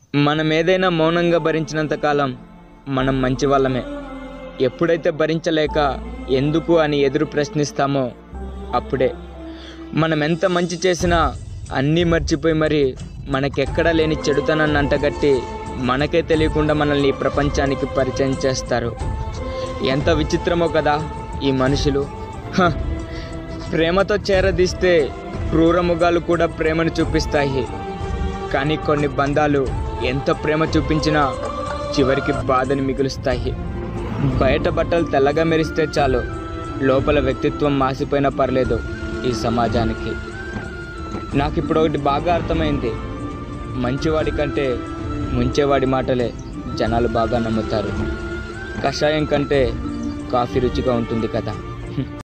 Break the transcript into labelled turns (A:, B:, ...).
A: మనం ఏదైనా మౌనంగా భరించినంత కాలం మనం మంచి వాళ్ళమే ఎప్పుడైతే భరించలేక ఎందుకు అని ఎదురు ప్రశ్నిస్తామో అప్పుడే మనం ఎంత మంచి చేసినా అన్నీ మర్చిపోయి మరి మనకెక్కడా లేని చెడుతనాన్ని అంటగట్టి మనకే తెలియకుండా మనల్ని ఈ ప్రపంచానికి పరిచయం చేస్తారు ఎంత విచిత్రమో కదా ఈ మనుషులు హ, ప్రేమతో చేరదీస్తే క్రూరముగాలు కూడా ప్రేమను చూపిస్తాయి కానీ కొన్ని బంధాలు ఎంత ప్రేమ చూపించినా చివరికి బాధని మిగులుస్తాయి బయట బట్టలు తెల్లగా మెరిస్తే చాలు లోపల వ్యక్తిత్వం మాసిపోయినా పర్లేదు ఈ సమాజానికి నాకు ఇప్పుడు ఒకటి బాగా అర్థమైంది మంచివాడి కంటే ముంచేవాడి మాటలే జనాలు బాగా నమ్ముతారు కషాయం కంటే కాఫీ రుచిగా ఉంటుంది కదా